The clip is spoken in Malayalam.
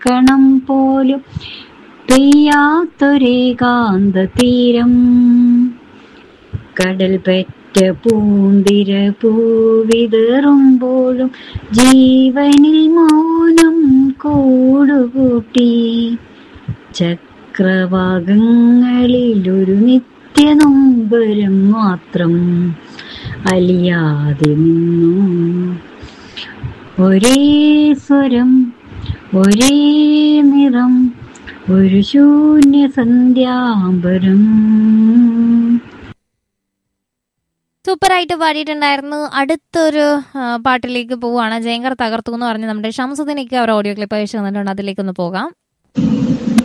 കണം പോലും പെയ്യാത്തൊരേകാന്ത തീരം കടൽ പെറ്റ പൂന്തിര പൂവിതറുമ്പോഴും ജീവനിൽ മൗനം കൂടുകൂട്ടി ചക്രവാകങ്ങളിൽ ഒരു നിത്യനൊമ്പരം മാത്രം അലിയാതെ നിന്നു ഒരേ സ്വരം ഒരേ നിറം ഒരു ശൂന്യ സന്ധ്യാംബരം സൂപ്പറായിട്ട് പാടിയിട്ടുണ്ടായിരുന്നു അടുത്തൊരു ആ, പാട്ടിലേക്ക് പോവുകയാണ് ജയങ്കർ തകർത്തു എന്ന് പറഞ്ഞ് നമ്മുടെ ഷംസുദ്ദീനൊക്കെ അവർ ഓഡിയോ ക്ലിപ്പ് അയച്ചു തന്നിട്ടുണ്ട് അതിലേക്കൊന്ന് പോകാം